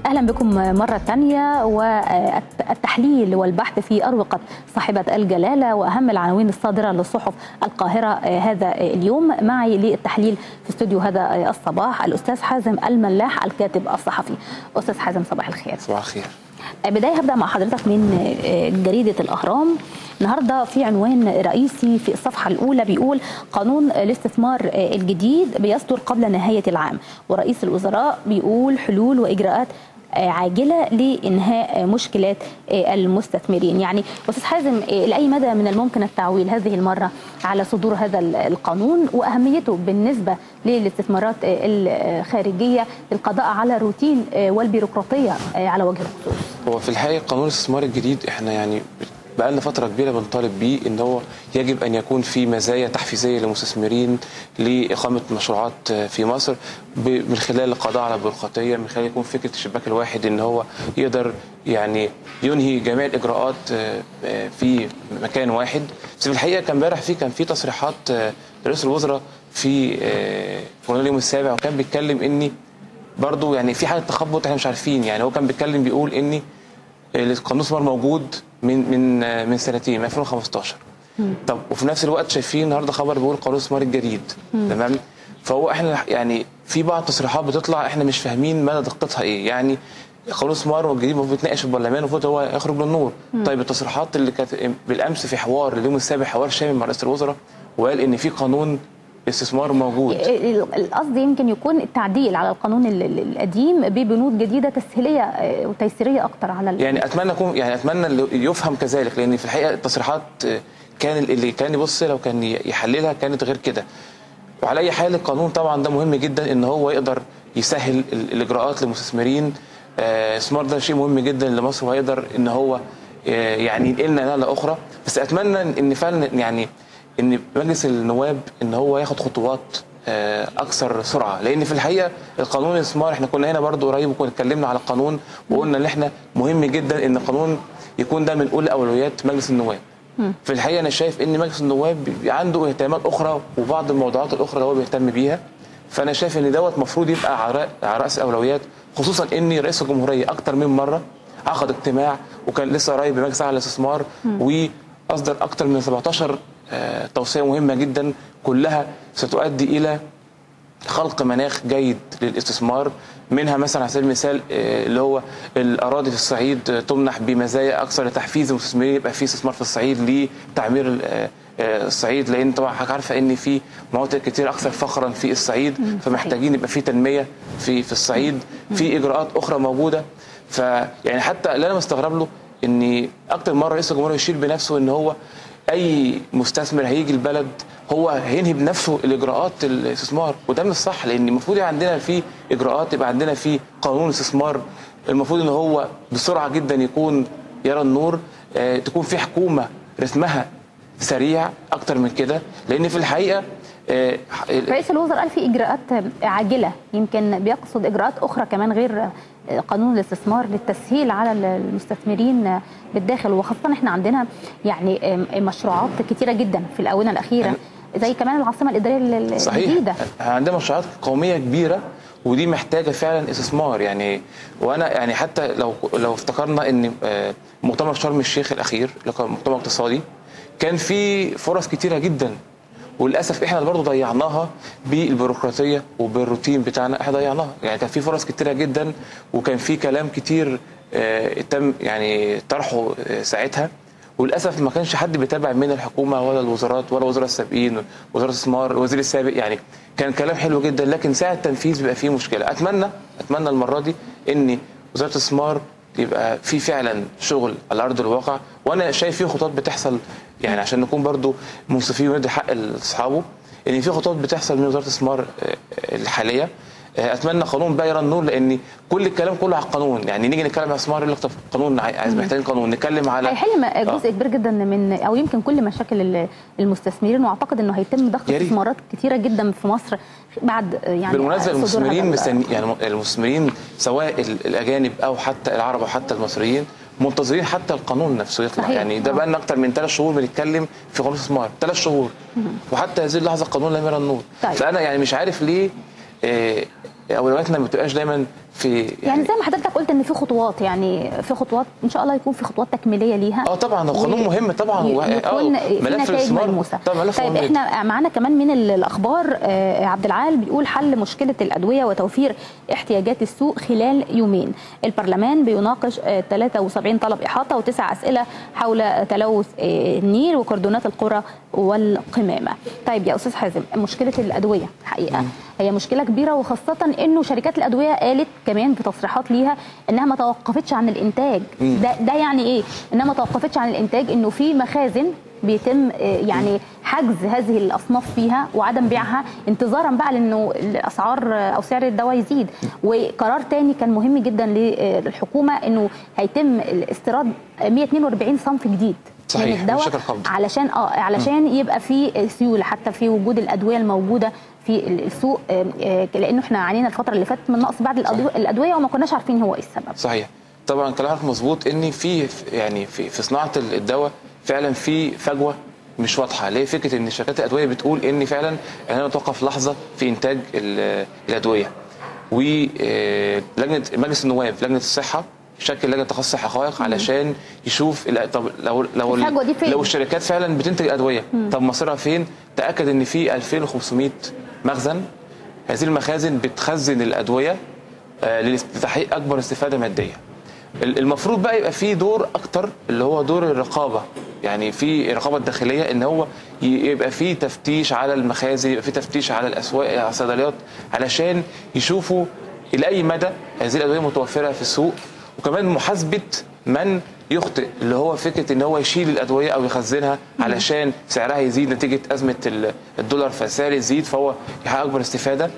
اهلا بكم مره ثانيه والتحليل والبحث في اروقه صاحبه الجلاله واهم العناوين الصادره لصحف القاهره هذا اليوم معي للتحليل في استوديو هذا الصباح الاستاذ حازم الملاح الكاتب الصحفي استاذ حازم صباح الخير صباح الخير بدايه هبدا مع حضرتك من جريده الاهرام النهارده في عنوان رئيسي في الصفحه الاولى بيقول قانون الاستثمار الجديد بيصدر قبل نهايه العام ورئيس الوزراء بيقول حلول واجراءات عاجله لانهاء مشكلات المستثمرين يعني استاذ حازم لاي مدى من الممكن التعويل هذه المره على صدور هذا القانون واهميته بالنسبه للاستثمارات الخارجيه للقضاء على الروتين والبيروقراطيه على وجه الخصوص هو في الحقيقه قانون الاستثمار الجديد احنا يعني بقى لنا فتره كبيره بنطالب بيه ان هو يجب ان يكون في مزايا تحفيزيه للمستثمرين لاقامه مشروعات في مصر من خلال القضاء على البيروقراطيه من خلال يكون فكره الشباك الواحد ان هو يقدر يعني ينهي جميع الاجراءات في مكان واحد بس في الحقيقه كان امبارح في كان في تصريحات رئيس الوزراء في قانون اليوم السابع وكان بيتكلم اني برضه يعني في حاله تخبط احنا مش عارفين يعني هو كان بيتكلم بيقول اني قانون الاستثمار موجود من من من سنتين من 2015 مم. طب وفي نفس الوقت شايفين النهارده خبر بيقول قانون الاستثمار الجديد تمام فهو احنا يعني في بعض التصريحات بتطلع احنا مش فاهمين مدى دقتها ايه يعني قانون الاستثمار الجديد المفروض يتناقش في البرلمان المفروض هو يخرج للنور مم. طيب التصريحات اللي كانت بالامس في حوار اليوم السابع حوار شامل مع رئيس الوزراء وقال ان في قانون استثمار موجود القصد يمكن يكون التعديل على القانون القديم ببنود جديده تسهيليه وتيسيريه اكتر على يعني اتمنى يكون يعني اتمنى يفهم كذلك لان في الحقيقه التصريحات كان اللي كان يبص لو كان يحللها كانت غير كده وعلى اي حال القانون طبعا ده مهم جدا ان هو يقدر يسهل الاجراءات للمستثمرين الاستثمار ده شيء مهم جدا لمصر وهيقدر ان هو يعني ينقلنا نقله اخرى بس اتمنى ان فعلا يعني ان مجلس النواب ان هو ياخد خطوات اكثر سرعه لان في الحقيقه القانون الاستثمار احنا كنا هنا برضو قريب وكنا اتكلمنا على القانون وقلنا ان احنا مهم جدا ان القانون يكون ده من اولى اولويات مجلس النواب في الحقيقه انا شايف ان مجلس النواب عنده اهتمامات اخرى وبعض الموضوعات الاخرى اللي هو بيهتم بيها فانا شايف ان دوت المفروض يبقى على راس الاولويات خصوصا ان رئيس الجمهوريه اكثر من مره عقد اجتماع وكان لسه قريب بمجلس اعلى الاستثمار واصدر اكثر من 17 توصيه مهمه جدا كلها ستؤدي الى خلق مناخ جيد للاستثمار منها مثلا على سبيل المثال اللي هو الاراضي في الصعيد تمنح بمزايا اكثر لتحفيز المستثمرين يبقى في استثمار في الصعيد لتعمير الصعيد لان طبعا حضرتك عارفه ان في مناطق كتير اكثر فخرا في الصعيد فمحتاجين يبقى في تنميه في في الصعيد في اجراءات اخرى موجوده فيعني حتى اللي انا مستغرب له ان اكتر مره رئيس الجمهوريه يشير بنفسه ان هو اي مستثمر هيجي البلد هو هينهي بنفسه الاجراءات الاستثمار وده مش صح لان المفروض عندنا في اجراءات يبقى عندنا في قانون استثمار المفروض ان هو بسرعه جدا يكون يرى النور آه تكون في حكومه رتمها سريع اكتر من كده لان في الحقيقه آه رئيس الوزراء قال في اجراءات عاجله يمكن بيقصد اجراءات اخرى كمان غير قانون الاستثمار للتسهيل على المستثمرين بالداخل وخاصه احنا عندنا يعني مشروعات كتيره جدا في الاونه الاخيره زي كمان العاصمه الاداريه صحيح. الجديده عندنا مشروعات قوميه كبيره ودي محتاجه فعلا استثمار يعني وانا يعني حتى لو لو افتكرنا ان مؤتمر شرم الشيخ الاخير اللي كان مؤتمر اقتصادي كان في فرص كتيره جدا وللاسف احنا برضه ضيعناها بالبيروقراطيه وبالروتين بتاعنا احنا ضيعناها يعني كان في فرص كتيره جدا وكان في كلام كتير اه تم يعني طرحه اه ساعتها وللاسف ما كانش حد بيتابع من الحكومه ولا الوزارات ولا الوزراء السابقين وزاره الاستثمار الوزير السابق يعني كان كلام حلو جدا لكن ساعه التنفيذ بيبقى فيه مشكله اتمنى اتمنى المره دي ان وزاره الاستثمار يبقى في فعلا شغل على ارض الواقع وانا شايف في خطوات بتحصل يعني عشان نكون برضو منصفين وندي حق لاصحابه ان في خطوات بتحصل من وزاره الاستثمار الحاليه اتمنى قانون بقى يرى النور لان كل الكلام كله على القانون يعني نيجي نتكلم على الاستثمار يقول لك طب قانون عايز محتاجين قانون نتكلم على هيحل جزء كبير جدا من او يمكن كل مشاكل المستثمرين واعتقد انه هيتم ضخ استثمارات كتيره جدا في مصر بعد يعني بالمناسبه المستثمرين مستني يعني المستثمرين سواء الاجانب او حتى العرب او حتى المصريين منتظرين حتى القانون نفسه يطلع صحيح. يعني ده بقى لنا اكتر من ثلاث شهور بنتكلم في قانون الاستثمار ثلاث شهور وحتى هذه اللحظه القانون لم يرى النور طيب. فانا يعني مش عارف ليه آه اولوياتنا ما بتبقاش دايما في يعني زي ما حضرتك قلت ان في خطوات يعني في خطوات ان شاء الله يكون في خطوات تكميليه ليها اه طبعا القانون و- مهم طبعا ي- و- يكون آه، في ملف نتائج الاستثمار ملموسه طبعا ملف طيب مهم جداً. احنا معانا كمان من ال- الاخبار آه، عبد العال بيقول حل مشكله الادويه وتوفير احتياجات السوق خلال يومين البرلمان بيناقش آه، 73 طلب احاطه وتسع اسئله حول تلوث آه، النيل وكردونات القرى والقمامه طيب يا استاذ حازم مشكله الادويه حقيقه هي مشكله كبيره وخاصه انه شركات الادويه قالت كمان في تصريحات ليها انها ما توقفتش عن الانتاج ده ده يعني ايه انها ما توقفتش عن الانتاج انه في مخازن بيتم آه، يعني حجز هذه الاصناف فيها وعدم بيعها انتظارا بقى لانه الاسعار آه، او سعر الدواء يزيد وقرار تاني كان مهم جدا للحكومه انه هيتم الاستيراد 142 صنف جديد صحيح، من الدواء بشكل قبض. علشان اه علشان يبقى في سيوله حتى في وجود الادويه الموجوده في السوق آه، آه، لانه احنا عانينا الفتره اللي فاتت من نقص بعض الأدوية- الادويه وما كناش عارفين هو ايه السبب صحيح طبعا كلامك مظبوط ان في يعني في, في صناعه الدواء فعلا في فجوه مش واضحه ليه فكره ان شركات الادويه بتقول ان فعلا احنا نتوقف لحظه في انتاج ال- الادويه ولجنه مجلس النواب لجنه الصحه شكل لجنه تخصص الحقائق علشان يشوف ال- طب لو لو ال- الفجوة دي فين؟ لو الشركات فعلا بتنتج ادويه طب مصيرها فين؟ تاكد ان في 2500 مخزن هذه المخازن بتخزن الادويه آه، لتحقيق اكبر استفاده ماديه. ال- المفروض بقى يبقى في دور اكتر اللي هو دور الرقابه يعني في الرقابه الداخليه ان هو ي- يبقى في تفتيش على المخازن يبقى في تفتيش على الاسواق على الصيدليات علشان يشوفوا الى اي مدى هذه الادويه متوفره في السوق وكمان محاسبه من يخطئ اللي هو فكره ان هو يشيل الادويه او يخزنها علشان سعرها يزيد نتيجه ازمه ال- الدولار فالسعر يزيد فهو يحقق اكبر استفاده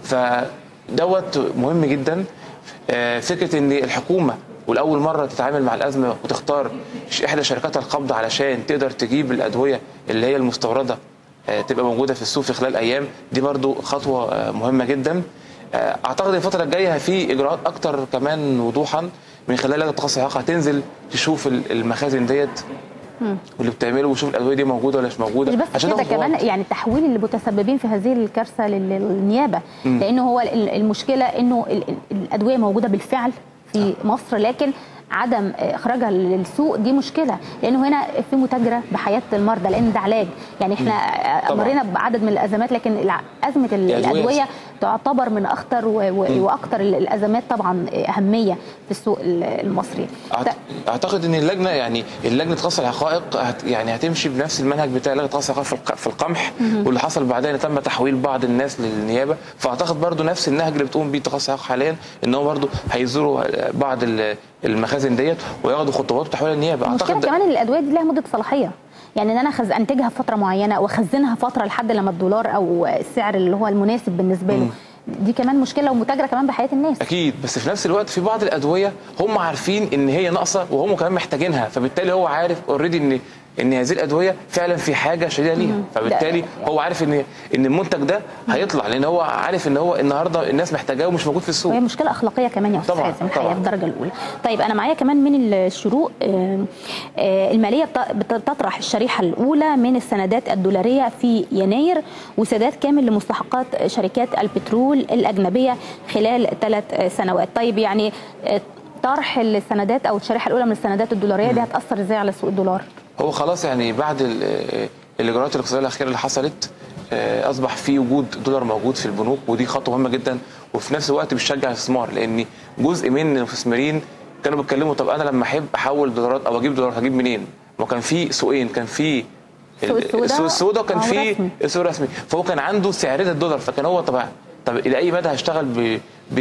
فدوت مهم جدا آه، فكره ان الحكومه والاول مره تتعامل مع الازمه وتختار ش- احدى شركات القبض علشان تقدر تجيب الادويه اللي هي المستورده آه، تبقى موجوده في السوق في خلال ايام دي برضو خطوه آه، مهمه جدا آه، اعتقد الفتره الجايه في اجراءات اكتر كمان وضوحا من خلال لجنه التخصص الحقيقه هتنزل تشوف ال- المخازن ديت واللي بتعمله وشوف الادويه دي موجوده ولا مش موجوده مش بس كده تاخد كمان وقت. يعني تحويل المتسببين في هذه الكارثه لل- للنيابه لانه هو ال- المشكله انه ال- ال- الادويه موجوده بالفعل في مصر لكن عدم اخراجها للسوق دي مشكله لانه هنا في متاجره بحياه المرضى لان ده علاج يعني احنا طبعاً. مرينا بعدد من الازمات لكن الع- ازمه ال- الأدوية الادويه تعتبر من اخطر و- و- واكثر الازمات طبعا اهميه في السوق ال- المصري أعت- اعتقد ان اللجنه يعني اللجنه تخصص الحقائق هت يعني هتمشي بنفس المنهج بتاع لجنه تخصص الحقائق في الق- في القمح واللي حصل بعدها ان تم تحويل بعض الناس للنيابه فاعتقد برضو نفس النهج اللي بتقوم بيه تخصص الحقائق حاليا ان هو برضو هيزوروا بعض ال- المخازن ديت وياخدوا خطوات تحويل النيابه المشكله اعتقد كمان ان الادويه دي لها مده صلاحيه يعني ان انا خز... انتجها في فتره معينه واخزنها فتره لحد لما الدولار او السعر اللي هو المناسب بالنسبه له دي كمان مشكله ومتاجره كمان بحياه الناس اكيد بس في نفس الوقت في بعض الادويه هم عارفين ان هي ناقصه وهم كمان محتاجينها فبالتالي هو عارف اوريدي ان ان هذه الادويه فعلا في حاجه شديده ليها فبالتالي هو عارف ان ان المنتج ده هيطلع لان هو عارف ان هو النهارده الناس محتاجاه ومش موجود في السوق وهي مشكله اخلاقيه كمان يا استاذ طبعاً، حازم الحقيقه طبعاً. في الدرجه الاولى طيب انا معايا كمان من الشروق آه، آه، الماليه بت- بتطرح الشريحه الاولى من السندات الدولاريه في يناير وسداد كامل لمستحقات شركات البترول الاجنبيه خلال ثلاث سنوات طيب يعني آه، طرح السندات او الشريحه الاولى من السندات الدولاريه دي هتاثر ازاي على سوق الدولار هو خلاص يعني بعد ال- الاجراءات الاقتصاديه الاخيره اللي حصلت آه، اصبح في وجود دولار موجود في البنوك ودي خطوه مهمه جدا وفي نفس الوقت بتشجع الاستثمار لان جزء من المستثمرين كانوا بيتكلموا طب انا لما احب احول دولارات او اجيب دولار هجيب منين؟ ما كان في سوقين كان في السوق السوداء السوق السوداء وكان أو في رسمي. السوق الرسمي فهو كان عنده سعرين الدولار فكان هو طبعا طب الى اي مدى هشتغل ب ب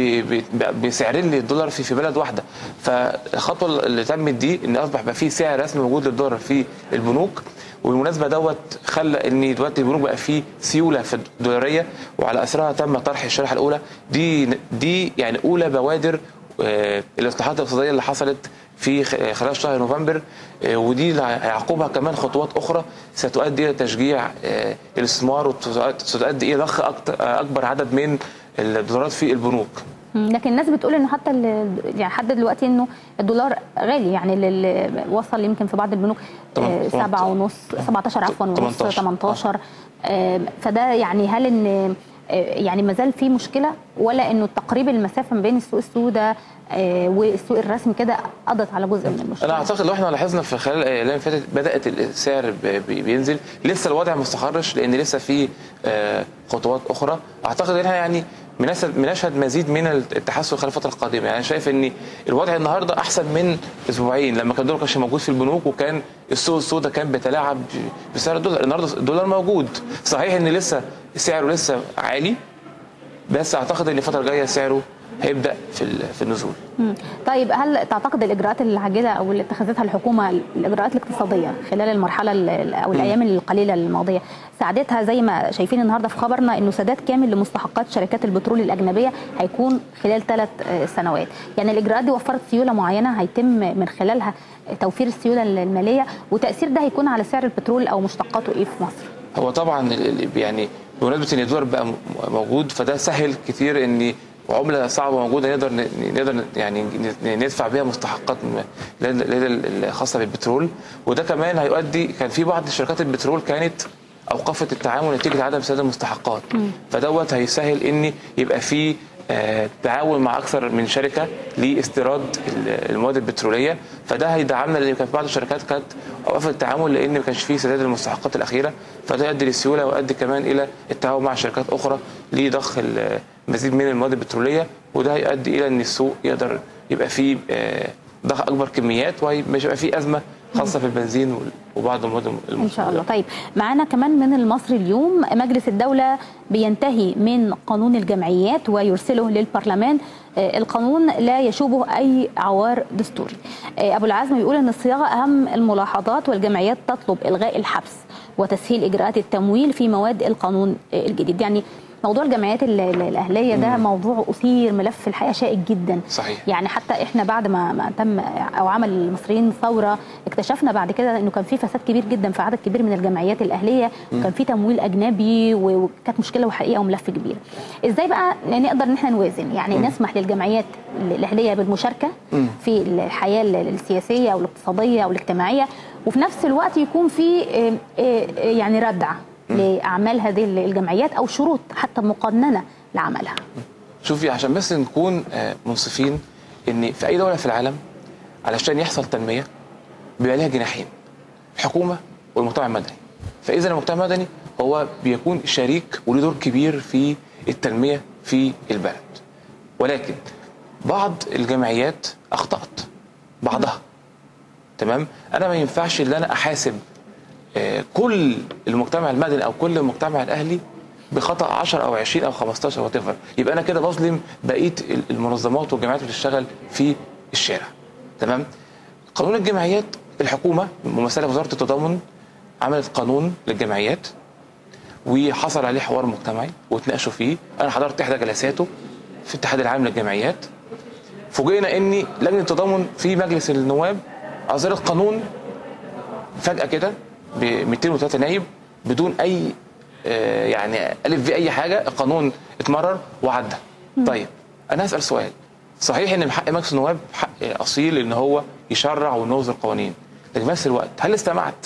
ب بسعرين للدولار في في بلد واحده فالخطوه اللي تمت دي ان اصبح بقى في سعر رسمي موجود للدولار في البنوك وبالمناسبه دوت خلى ان دلوقتي البنوك بقى في سيوله في الدولاريه وعلى اثرها تم طرح الشريحه الاولى دي دي يعني اولى بوادر آه، الاصلاحات الاقتصاديه اللي حصلت في خ- خلال شهر نوفمبر آه، ودي اللي هيعقبها كمان خطوات اخرى ستؤدي الى تشجيع آه، الاستثمار وستؤدي الى ضخ أكتر- آه، اكبر عدد من الدولارات في البنوك مم، لكن الناس بتقول انه حتى ال- يعني لحد دلوقتي انه الدولار غالي يعني لل- وصل يمكن في بعض البنوك طبعاً، آه، طبعاً. سبعة ونص 17 عفوا ونص 18. 18 آه، فده يعني هل ان آه، يعني ما زال في مشكله ولا انه تقريب المسافه ما بين السوق السوداء آه، والسوق الرسمي كده قضت على جزء من المشكله انا اعتقد لو احنا لاحظنا في خلال الايام اللي فاتت بدات السعر ب- ب- بينزل لسه الوضع ما استقرش لان لسه في آه، خطوات اخرى اعتقد ان احنا يعني بنشهد بنشهد مزيد من التحسن خلال الفتره القادمه يعني أنا شايف ان الوضع النهارده احسن من اسبوعين لما كان الدولار كانش موجود في البنوك وكان السوق السوداء كان بيتلاعب بسعر الدولار النهارده الدولار موجود صحيح ان لسه سعره لسه عالي بس اعتقد ان الفتره الجايه سعره هيبدا في ال- في النزول مم. طيب هل تعتقد الاجراءات العاجله او اللي اتخذتها الحكومه الاجراءات الاقتصاديه خلال المرحله ال- او الايام القليله الماضيه ساعدتها زي ما شايفين النهارده في خبرنا انه سداد كامل لمستحقات شركات البترول الاجنبيه هيكون خلال ثلاث سنوات يعني الاجراءات دي وفرت سيوله معينه هيتم من خلالها توفير السيوله الماليه وتاثير ده هيكون على سعر البترول او مشتقاته ايه في مصر هو طبعا ال- ال- يعني بمناسبه ان الدولار بقى م- موجود فده سهل كتير ان عمله صعبه موجوده نقدر ن- نقدر ن- يعني ن- ندفع بيها مستحقات م- لل- لل- الخاصه بالبترول وده كمان هيؤدي كان في بعض شركات البترول كانت اوقفت التعامل نتيجه عدم سداد المستحقات فدوت هيسهل ان يبقى في آه، تعاون مع اكثر من شركه لاستيراد ال- المواد البتروليه فده هيدعمنا لان كان في بعض الشركات كانت اوقفت التعامل لان ما كانش فيه سداد المستحقات الاخيره فده يؤدي للسيوله ويؤدي كمان الى التعاون مع شركات اخرى لضخ ال- مزيد من المواد البتروليه وده هيؤدي الى ان السوق يقدر يبقى فيه آه، ضخ اكبر كميات ومش هيبقى فيه ازمه خاصه في البنزين وال- وبعض المواد ان شاء الله طيب معانا كمان من المصري اليوم مجلس الدوله بينتهي من قانون الجمعيات ويرسله للبرلمان آه، القانون لا يشوبه اي عوار دستوري آه، ابو العزم بيقول ان الصياغه اهم الملاحظات والجمعيات تطلب الغاء الحبس وتسهيل اجراءات التمويل في مواد القانون آه، الجديد يعني موضوع الجمعيات ال- ال- الاهليه ده موضوع اثير ملف الحقيقه شائك جدا صحيح. يعني حتى احنا بعد ما ما تم او عمل المصريين ثوره اكتشفنا بعد كده انه كان في فساد كبير جدا في عدد كبير من الجمعيات الاهليه وكان في تمويل اجنبي و- وكانت مشكله وحقيقه وملف كبير. ازاي بقى نقدر ان احنا نوازن يعني نسمح للجمعيات الاهليه بالمشاركه في الحياه ال- السياسيه او الاقتصاديه او الاجتماعيه وفي نفس الوقت يكون في آه، آه، آه، يعني ردع لاعمال هذه الجمعيات او شروط حتى مقننه لعملها. شوفي عشان بس نكون آه، منصفين ان في اي دوله في العالم علشان يحصل تنميه بيبقى لها جناحين الحكومه والمجتمع المدني فاذا المجتمع المدني هو بيكون شريك وله دور كبير في التنميه في البلد ولكن بعض الجمعيات اخطات بعضها تمام انا ما ينفعش ان انا احاسب آه، كل المجتمع المدني او كل المجتمع الاهلي بخطا 10 او 20 او 15 وات يبقى انا كده بظلم بقيه المنظمات والجمعيات اللي بتشتغل في الشارع تمام قانون الجمعيات الحكومه ممثله في وزاره التضامن عملت قانون للجمعيات وحصل عليه حوار مجتمعي واتناقشوا فيه انا حضرت احدى جلساته في الاتحاد العام للجمعيات فوجئنا ان لجنه التضامن في مجلس النواب اصدرت قانون فجاه كده ب 203 نايب بدون اي آه، يعني الف في اي حاجه القانون اتمرر وعدى طيب انا هسال سؤال صحيح ان من حق مجلس النواب حق اصيل ان هو يشرع وينظر قوانين لكن في نفس الوقت هل استمعت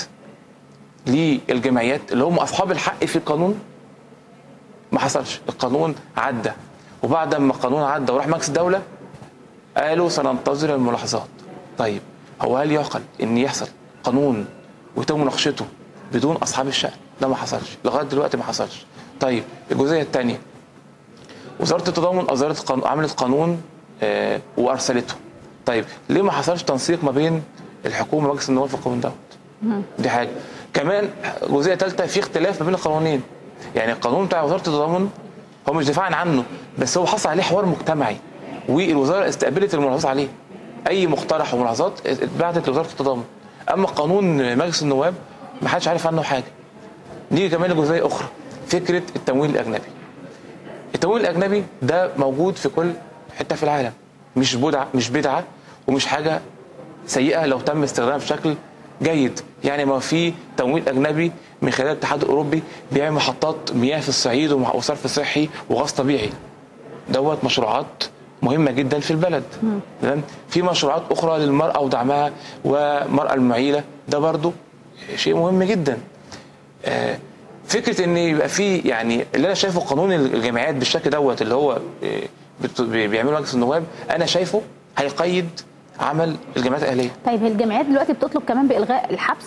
للجمعيات اللي هم اصحاب الحق في القانون ما حصلش القانون عدى وبعد ما القانون عدى وراح مجلس الدوله قالوا سننتظر الملاحظات طيب هو هل يعقل ان يحصل قانون ويتم مناقشته بدون اصحاب الشأن ده ما حصلش لغايه دلوقتي ما حصلش طيب الجزئيه الثانيه وزاره التضامن اصدرت قانون عملت قانون آه وارسلته طيب ليه ما حصلش تنسيق ما بين الحكومه ومجلس النواب في القانون دوت دي حاجه كمان جزئيه ثالثه في اختلاف ما بين القانونين يعني القانون بتاع وزاره التضامن هو مش دفاعا عنه بس هو حصل عليه حوار مجتمعي والوزاره استقبلت الملاحظات عليه اي مقترح وملاحظات اتبعتت لوزاره التضامن اما قانون مجلس النواب ما حدش عارف عنه حاجه نيجي كمان لجزئيه اخرى فكره التمويل الاجنبي التمويل الاجنبي ده موجود في كل حته في العالم مش بدعه مش بدعه ومش حاجه سيئه لو تم استخدامها بشكل جيد يعني ما في تمويل اجنبي من خلال الاتحاد الاوروبي بيعمل محطات مياه في الصعيد ومع- وصرف صحي وغاز طبيعي دوت مشروعات مهمه جدا في البلد تمام في مشروعات اخرى للمراه ودعمها والمراه المعيله ده برضو شيء مهم جدا آه، فكره ان يبقى في يعني اللي انا شايفه قانون الجامعات بالشكل دوت اللي ههو آه، بت- بيعمله مجلس النواب انا شايفه هيقيد عمل الجامعات الاهليه طيب هي الجامعات دلوقتي بتطلب كمان بالغاء الحبس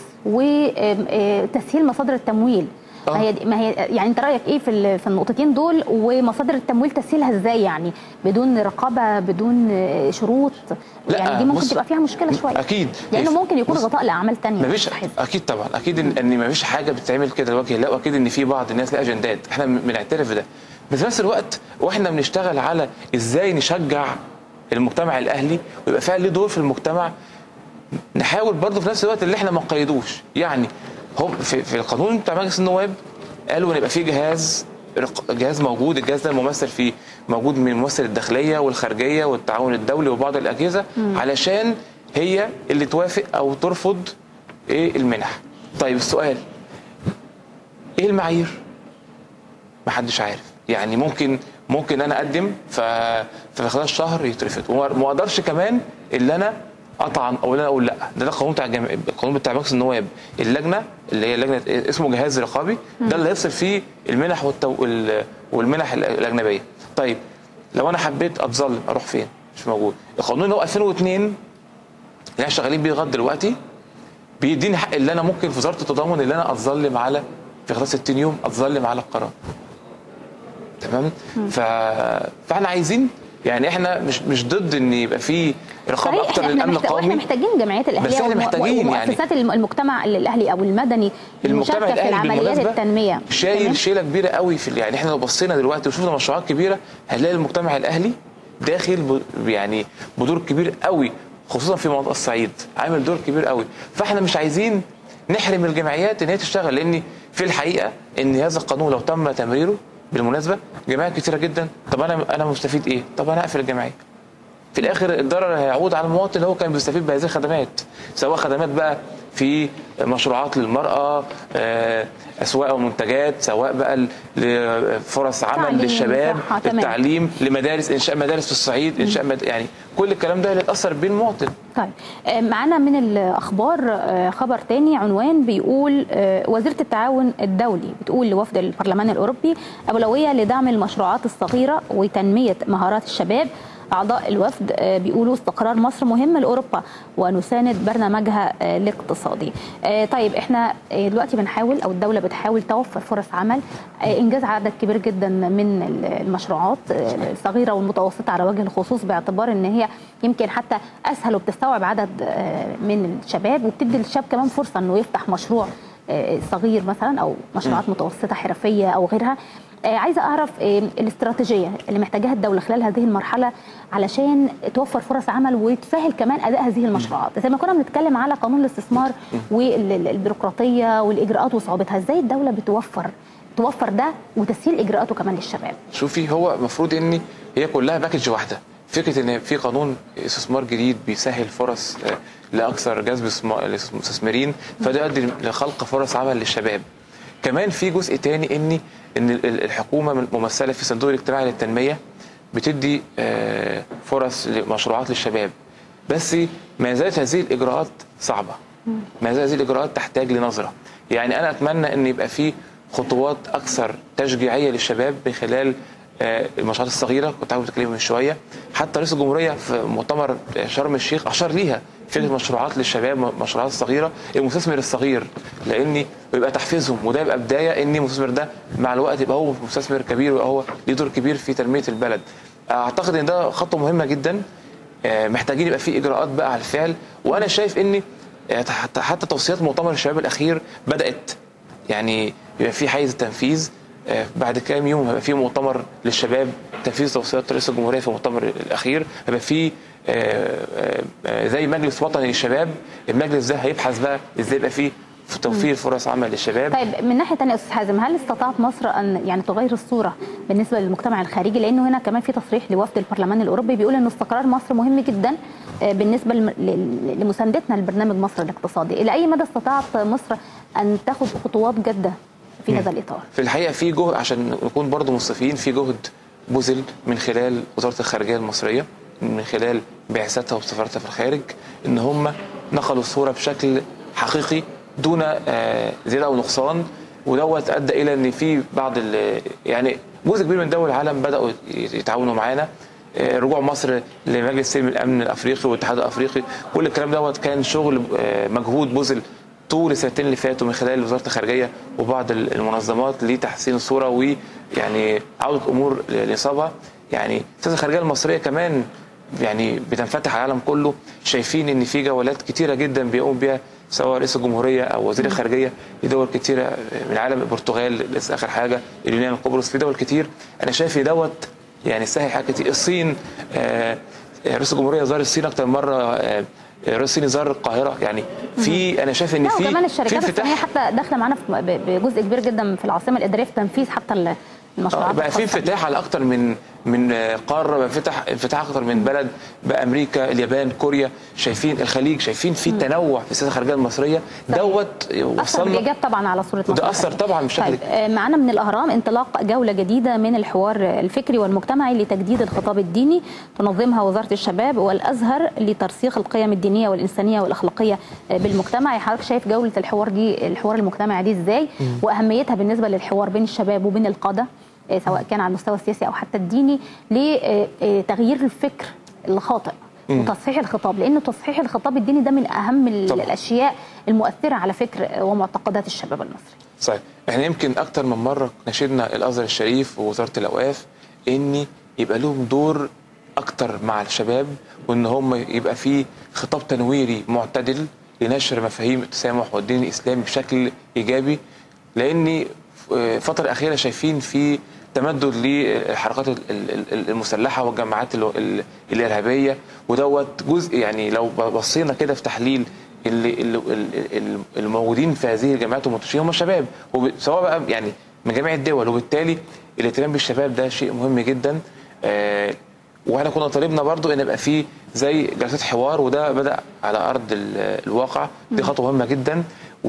وتسهيل مصادر التمويل آه. ما هي ما هي يعني انت رايك ايه في ال- في النقطتين دول ومصادر التمويل تسهيلها ازاي يعني بدون رقابه بدون آه، شروط لا، يعني دي ممكن بص- تبقى فيها مشكله شويه أكيد. لانه ممكن يكون بص- غطاء لاعمال تانية مفيش مستحيل. اكيد طبعا اكيد ان, إن مفيش حاجه بتتعمل كده لوجه الله واكيد ان في بعض الناس لها اجندات احنا بنعترف بده بس في نفس الوقت واحنا بنشتغل على ازاي نشجع المجتمع الاهلي ويبقى فعلا ليه دور في المجتمع نحاول برضه في نفس الوقت اللي احنا ما نقيدوش يعني هم في, في القانون بتاع مجلس النواب قالوا ان يبقى في جهاز رق- جهاز موجود الجهاز ده الممثل فيه موجود من ممثل الداخليه والخارجيه والتعاون الدولي وبعض الاجهزه علشان هي اللي توافق او ترفض ايه المنح طيب السؤال ايه المعايير ما حدش عارف يعني ممكن ممكن انا اقدم ف في خلال شهر يترفض وما ما اقدرش كمان اللي انا اطعن او اللي انا اقول لا ده ده القانون بتاع الجم... القانون بتاع مجلس النواب اللجنه اللي هي لجنه اسمه جهاز رقابي ده اللي هيفصل فيه المنح والتو... وال... والمنح الاجنبيه طيب لو انا حبيت اتظلم اروح فين مش موجود القانون اللي هو 2002 اللي احنا شغالين بيه لغايه دلوقتي بيديني حق اللي انا ممكن في وزاره التضامن اللي انا اتظلم على في خلال 60 يوم اتظلم على القرار تمام ف... فاحنا عايزين يعني احنا مش مش ضد ان يبقى في رقابه صحيح اكتر احنا للامن محتاج- القومي واحنا محتاجين جمعيات الاهليه بس احنا والم- محتاجين يعني- ومؤسسات الم- المجتمع الاهلي او المدني المجتمع المشاركه في الاهلي العمليات بالمناسبة التنميه تمام؟ شايل شيله كبيره قوي في ال- يعني احنا لو بصينا دلوقتي وشفنا مشروعات كبيره هنلاقي المجتمع الاهلي داخل ب- يعني بدور كبير قوي خصوصا في منطقه الصعيد عامل دور كبير قوي فاحنا مش عايزين نحرم الجمعيات ان هي تشتغل لان في الحقيقه ان هذا القانون لو تم تمريره بالمناسبه جمعيات كتيره جدا طب انا انا مستفيد ايه؟ طب انا اقفل الجمعيه في الاخر الضرر هيعود على المواطن اللي هو كان بيستفيد بهذه الخدمات سواء خدمات بقى في مشروعات للمراه آه، اسواق ومنتجات سواء بقى ل- لفرص عمل تعليم، للشباب صحة، تمام. التعليم لمدارس انشاء مدارس في الصعيد انشاء مد... يعني كل الكلام ده اللي اتاثر بيه المواطن طيب آه، معانا من الاخبار آه، خبر تاني عنوان بيقول آه، وزيره التعاون الدولي بتقول لوفد البرلمان الاوروبي اولويه لدعم المشروعات الصغيره وتنميه مهارات الشباب اعضاء الوفد آه، بيقولوا استقرار مصر مهم لاوروبا ونساند برنامجها آه، الاقتصادي آه، طيب احنا آه، دلوقتي بنحاول او الدوله بتحاول توفر فرص عمل آه، انجاز عدد كبير جدا من ال- المشروعات آه، الصغيره والمتوسطه على وجه الخصوص باعتبار ان هي يمكن حتى اسهل وبتستوعب عدد آه، من الشباب وبتدي للشاب كمان فرصه انه يفتح مشروع آه، صغير مثلا او مشروعات متوسطه حرفيه او غيرها آه، عايزه اعرف آه، الاستراتيجيه اللي محتاجاها الدوله خلال هذه المرحله علشان توفر فرص عمل وتسهل كمان اداء هذه المشروعات زي ما كنا بنتكلم على قانون الاستثمار والبيروقراطيه والاجراءات وصعوبتها ازاي الدوله بتوفر توفر ده وتسهيل اجراءاته كمان للشباب شوفي هو المفروض ان هي كلها باكج واحده فكره ان في قانون استثمار جديد بيسهل فرص آه، لاكثر جذب اسم- المستثمرين فده يؤدي لخلق فرص عمل للشباب كمان في جزء تاني ان ان ال- ال- الحكومه من- ممثله في صندوق الاجتماعي للتنميه بتدي آه، فرص لمشروعات للشباب بس ما زالت هذه الاجراءات صعبه ما زالت هذه الاجراءات تحتاج لنظره يعني انا اتمنى ان يبقى في خطوات اكثر تشجيعيه للشباب من خلال آه، المشروعات الصغيره كنت عاوز اتكلم من شويه حتى رئيس الجمهوريه في مؤتمر شرم الشيخ اشار ليها فكره مشروعات للشباب مشروعات صغيره المستثمر الصغير لان يبقى تحفيزهم وده يبقى بدايه ان المستثمر ده مع الوقت يبقى هو مستثمر كبير ويبقى هو ليه دور كبير في تنميه البلد اعتقد ان ده خطوه مهمه جدا آه، محتاجين يبقى في اجراءات بقى على الفعل وانا شايف ان آه، حتى حتى توصيات مؤتمر الشباب الاخير بدات يعني يبقى في حيز التنفيذ آه، بعد كام يوم هيبقى في مؤتمر للشباب تنفيذ توصيات رئيس الجمهوريه في المؤتمر الاخير هيبقى في آه، آه، آه، زي مجلس وطني للشباب المجلس ده هيبحث بقى ازاي يبقى فيه في توفير فرص عمل للشباب طيب من ناحيه ثانيه يا استاذ حازم هل استطاعت مصر ان يعني تغير الصوره بالنسبه للمجتمع الخارجي لانه هنا كمان في تصريح لوفد البرلمان الاوروبي بيقول ان استقرار مصر مهم جدا آه، بالنسبه لم- ل- لمساندتنا لبرنامج مصر الاقتصادي الى اي مدى استطاعت مصر ان تاخذ خطوات جاده في هذا الاطار في الحقيقه في جهد عشان نكون برضو منصفين في جهد بذل من خلال وزاره الخارجيه المصريه من خلال بعثتها وسفارتها في الخارج ان هم نقلوا الصوره بشكل حقيقي دون آه، زياده او نقصان ودوت ادى الى ان في بعض ال- يعني جزء كبير من دول العالم بداوا يتعاونوا معانا آه، رجوع مصر لمجلس سلم الامن الافريقي والاتحاد الافريقي كل الكلام دوت كان شغل آه، مجهود بذل طول السنتين اللي فاتوا من خلال وزاره الخارجيه وبعض المنظمات لتحسين الصوره ويعني عوده امور لنصابها يعني السياسه الخارجيه المصريه كمان يعني بتنفتح على العالم كله شايفين ان في جولات كتيره جدا بيقوم بيها سواء رئيس الجمهوريه او وزير الخارجيه لدول كتيره من العالم البرتغال لسه اخر حاجه اليونان قبرص في دول كتير انا شايف إن دوت يعني سهل حاجات كتير الصين آه، رئيس الجمهوريه زار الصين اكتر مره آه، رئيس الصين زار القاهره يعني في انا شايف ان لا في وكمان في الشركات الصينيه انفتاح حتى داخله معانا في- ب- بجزء كبير جدا في العاصمه الاداريه في تنفيذ حتى ال- آه، المشروعات بقى في الخاصة انفتاح على اكتر من من آه، قاره بقى فتح انفتاح اكتر من بلد بامريكا اليابان كوريا شايفين الخليج شايفين في تنوع في السياسه الخارجيه المصريه دوت اثر وصلنا بالايجاب طبعا على صوره مصر وده اثر طبعا بشكل طيب آه، معانا من الاهرام انطلاق جوله جديده من الحوار الفكري والمجتمعي لتجديد الخطاب الديني تنظمها وزاره الشباب والازهر لترسيخ القيم الدينيه والانسانيه والاخلاقيه آه، بالمجتمع حضرتك شايف جوله الحوار دي الحوار المجتمعي دي ازاي واهميتها بالنسبه للحوار بين الشباب وبين القاده آه، سواء كان على المستوى السياسي او حتى الديني لتغيير الفكر الخاطئ وتصحيح الخطاب لان تصحيح الخطاب الديني ده من اهم ال- طبعا. الاشياء المؤثره على فكر ومعتقدات الشباب المصري صحيح احنا يمكن اكتر من مره ناشدنا الازهر الشريف ووزاره الاوقاف ان يبقى لهم دور اكتر مع الشباب وان هم يبقى في خطاب تنويري معتدل لنشر مفاهيم التسامح والدين الاسلامي بشكل ايجابي لان الفتره الاخيره شايفين في تمدد للحركات ال- ال- ال- المسلحه والجماعات ال- ال- الارهابيه ودوت جزء يعني لو بصينا كده في تحليل اللي اللي- اللي- الموجودين في هذه الجامعات والمنتشرين هم الشباب وب- سواء بقى يعني من جميع الدول وبالتالي الاهتمام بالشباب ده شيء مهم جدا آه، واحنا كنا طالبنا برضو ان يبقى في زي جلسات حوار وده بدا على ارض ال- الواقع دي خطوه مهمه جدا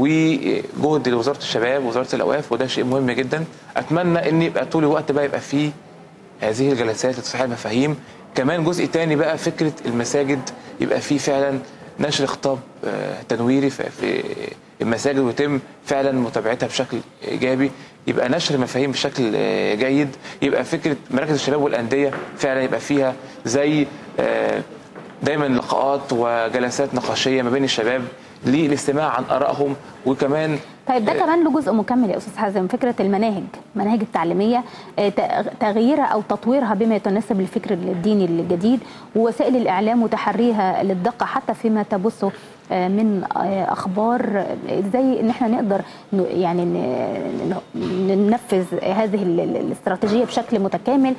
وجهد لوزاره الشباب ووزاره الاوقاف وده شيء مهم جدا اتمنى ان يبقى طول الوقت بقى يبقى في هذه الجلسات لتصحيح المفاهيم كمان جزء تاني بقى فكره المساجد يبقى في فعلا نشر خطاب آه، تنويري في في المساجد ويتم فعلا متابعتها بشكل ايجابي يبقى نشر المفاهيم بشكل آه، جيد يبقى فكره مراكز الشباب والانديه فعلا يبقى فيها زي آه، دايما لقاءات وجلسات نقاشيه ما بين الشباب للاستماع عن ارائهم وكمان طيب ده كمان له جزء مكمل يا استاذ حازم فكره المناهج المناهج التعليميه آه، ت- تغييرها او تطويرها بما يتناسب الفكر الديني الجديد ووسائل الاعلام وتحريها للدقه حتى فيما تبثه آه، من آه، اخبار آه، ازاي ان احنا نقدر ن- يعني ن- ن- ننفذ هذه ال- ال- الاستراتيجيه بشكل متكامل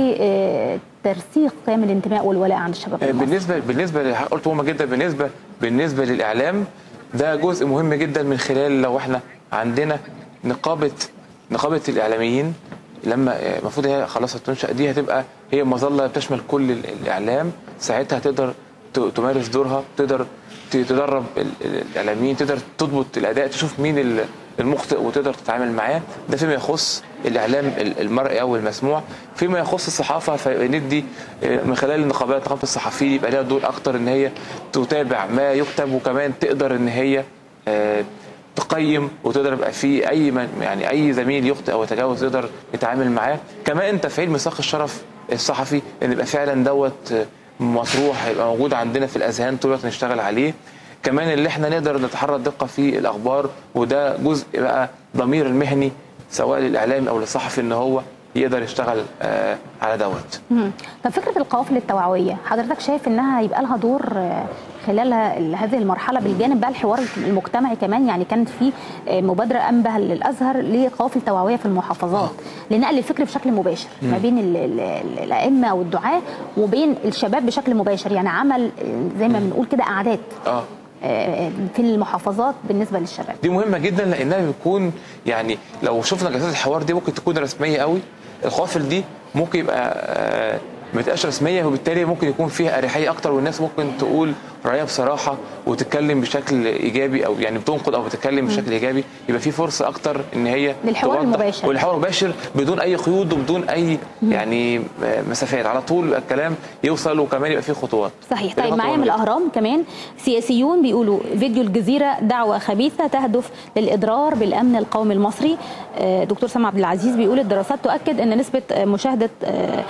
لترسيخ قيم الانتماء والولاء عند الشباب آه، المصري. بالنسبه بالنسبه اللي قلت مهمه جدا بالنسبه بالنسبه للاعلام ده جزء مهم جدا من خلال لو احنا عندنا نقابه نقابه الاعلاميين لما آه، المفروض هي خلاص هتنشا دي هتبقى هي مظله بتشمل كل ال- الاعلام ساعتها تقدر ت- تمارس دورها تقدر ت- تدرب ال- ال- الاعلاميين تقدر تضبط الاداء تشوف مين ال- المخطئ وتقدر تتعامل معاه ده فيما يخص الاعلام ال- المرئي او المسموع فيما يخص الصحافه فندي آه، من خلال النقابات نقابه الصحفيين يبقى لها دور اكتر ان هي تتابع ما يكتب وكمان تقدر ان هي آه، تقيم وتقدر يبقى في اي من يعني اي زميل يخطئ او يتجاوز يقدر يتعامل معاه كمان تفعيل ميثاق الشرف الصحفي ان يبقى فعلا دوت آه، مطروح هيبقى موجود عندنا في الاذهان طول الوقت نشتغل عليه كمان اللي احنا نقدر نتحرى الدقه في الاخبار وده جزء بقى ضمير المهني سواء للاعلامي او للصحفي ان هو يقدر يشتغل آه، على دوت مم. طب فكره القوافل التوعويه حضرتك شايف انها يبقى لها دور آه، خلال ه- هذه المرحله بالجانب بقى الحوار المجتمعي كمان يعني كانت في آه، مبادره انبه للازهر لقوافل توعويه في المحافظات لنقل الفكر بشكل مباشر ما بين ال- ال- ال- الائمه او الدعاه وبين الشباب بشكل مباشر يعني عمل آه، زي ما بنقول كده قعدات اه آه، في المحافظات بالنسبه للشباب دي مهمه جدا لانها بتكون يعني لو شفنا جلسات الحوار دي ممكن تكون رسميه قوي القوافل دي ممكن يبقى آه، ما تبقاش رسميه وبالتالي ممكن يكون فيها اريحيه اكتر والناس ممكن تقول رايه بصراحه وتتكلم بشكل ايجابي او يعني بتنقد او بتتكلم بشكل ايجابي يبقى في فرصه اكتر ان هي للحوار توضح- المباشر. والحوار المباشر بدون اي قيود وبدون اي يعني آه، مسافات على طول يبقى الكلام يوصل وكمان يبقى فيه خطوات صحيح دي طيب خطوة معايا من مهمة. الاهرام كمان سياسيون بيقولوا فيديو الجزيره دعوه خبيثه تهدف للاضرار بالامن القومي المصري آه، دكتور سامع عبد العزيز بيقول الدراسات تؤكد ان نسبه آه، مشاهده آه،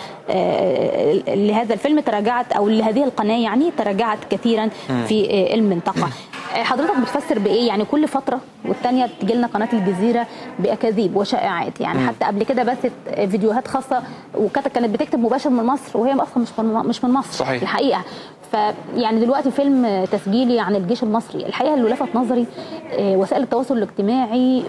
آه، لهذا الفيلم تراجعت او لهذه القناه يعني تراجعت كثيرا في آه، المنطقه آه، حضرتك بتفسر بايه يعني كل فتره والتانيه تجي لنا قناه الجزيره باكاذيب وشائعات يعني حتى قبل كده بثت فيديوهات خاصه وكانت كانت بتكتب مباشر من مصر وهي اصلا مش من مش من مصر صحيح. الحقيقه فيعني دلوقتي فيلم تسجيلي عن الجيش المصري الحقيقه اللي لفت نظري آه، وسائل التواصل الاجتماعي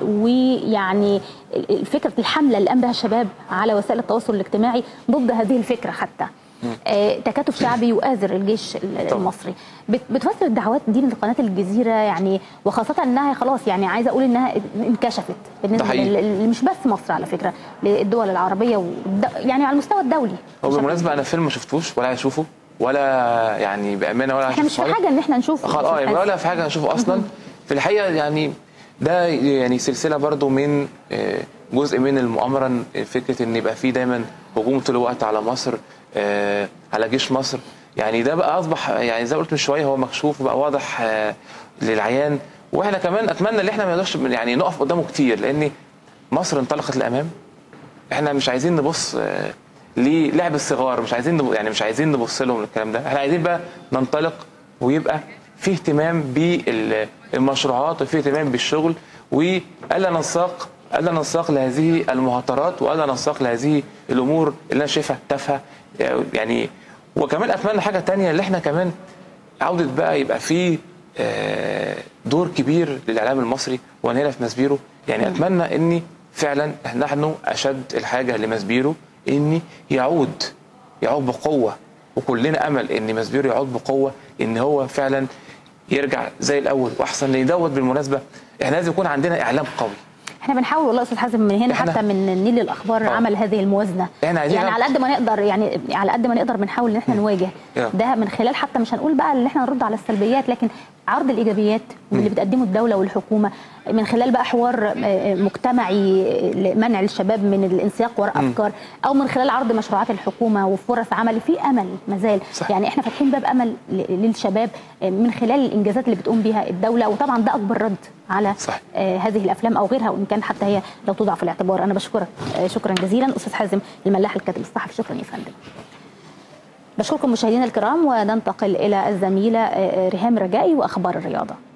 ويعني فكره الحمله اللي قام بها الشباب على وسائل التواصل الاجتماعي ضد هذه الفكره حتى آه، تكاتف شعبي يؤازر الجيش المصري بت- بتفسر الدعوات دي من قناه الجزيره يعني وخاصه انها خلاص يعني عايزه اقول انها انكشفت بالنسبه حقيقي. لل- مش بس مصر على فكره للدول العربيه والد- يعني على المستوى الدولي هو بشكل بالمناسبه انا فيلم ما شفتوش ولا هشوفه ولا يعني بامانه ولا احنا مش في هشوفه حاجه ان احنا نشوف خلاص اه يعني ولا في حاجه اشوفه اصلا في الحقيقه يعني ده يعني سلسله برضو من آه، جزء من المؤامره إن فكره ان يبقى في دايما هجوم طول الوقت على مصر آه، على جيش مصر يعني ده بقى اصبح يعني زي ما قلت من شويه هو مكشوف وبقى واضح آه، للعيان واحنا كمان اتمنى ان احنا ما نقدرش يعني نقف قدامه كتير لان مصر انطلقت للامام احنا مش عايزين نبص آه، للعب الصغار مش عايزين نب... يعني مش عايزين نبص لهم الكلام ده احنا عايزين بقى ننطلق ويبقى في اهتمام بالمشروعات وفي اهتمام بالشغل والا ننساق الا ننساق لهذه المهاترات والا ننساق لهذه الامور اللي انا شايفها تافهه يعني وكمان اتمنى حاجه تانية اللي احنا كمان عوده بقى يبقى في آه، دور كبير للاعلام المصري وانا هنا في مسبيرو يعني اتمنى اني فعلا نحن اشد الحاجه لمسبيرو اني يعود يعود بقوه وكلنا امل ان مسبيرو يعود بقوه ان هو فعلا يرجع زي الاول واحسن لان دوت بالمناسبه احنا لازم يكون عندنا اعلام قوي احنا بنحاول والله يا استاذ حازم من هنا إحنا- حتى من النيل الاخبار آه. عمل هذه الموازنه إحنا عايزين يعني نعمل- على قد ما نقدر يعني على قد ما نقدر بنحاول ان احنا نواجه آه. ده من خلال حتى مش هنقول بقى ان احنا نرد على السلبيات لكن عرض الايجابيات واللي بتقدمه الدوله والحكومه من خلال بقى حوار آه، مجتمعي لمنع الشباب من الانسياق وراء افكار او من خلال عرض مشروعات الحكومه وفرص عمل في امل مازال صح. يعني احنا فاتحين باب امل ل- للشباب آه، من خلال الانجازات اللي بتقوم بها الدوله وطبعا ده اكبر رد على صح. آه، هذه الافلام او غيرها وان كان حتى هي لو توضع في الاعتبار انا بشكرك آه، شكرا جزيلا استاذ حازم الملاح الكاتب الصحفي شكرا يا فندم بشكركم مشاهدينا الكرام وننتقل الى الزميله آه، آه، ريهام رجائي واخبار الرياضه